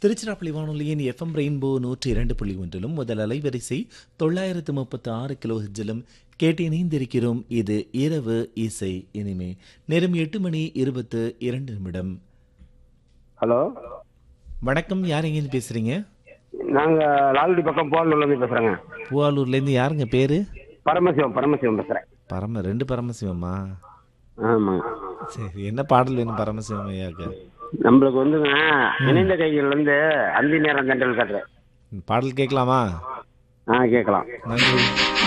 திருச்சிராப்பள்ளி வானொலியின் FM rainbow நூற்றி இரண்டு புள்ளி ஒன்றிலும் முதல் அலைவரிசை தொள்ளாயிரத்து முப்பத்து ஆறு கிலோ ஹெஜ்ஜிலும் கேட்டு இணைந்திருக்கிறோம் இது இரவு இசை இனிமே நேரம் எட்டு மணி இருபத்து இரண்டு நிமிடம் ஹலோ வணக்கம் யார் எங்கேருந்து பேசுறீங்க நாங்க லால்குடி பக்கம் போலூர்லேருந்து பேசுறேங்க பூவாலூர்லேருந்து யாருங்க பேரு பரமசிவம் பரமசிவம் பேசுறேன் பரம ரெண்டு பரமசிவமா ஆமாங்க சரி என்ன பாடல் வேணும் பரமசிவம் ஐயாக்கு நம்மளுக்கு வந்துங்க இணைந்த கைகள் வந்து அந்தி நேரம் ஜென்ரல் கட்டுறேன் பாடல் கேட்கலாமா ஆ கேட்கலாம் நன்றி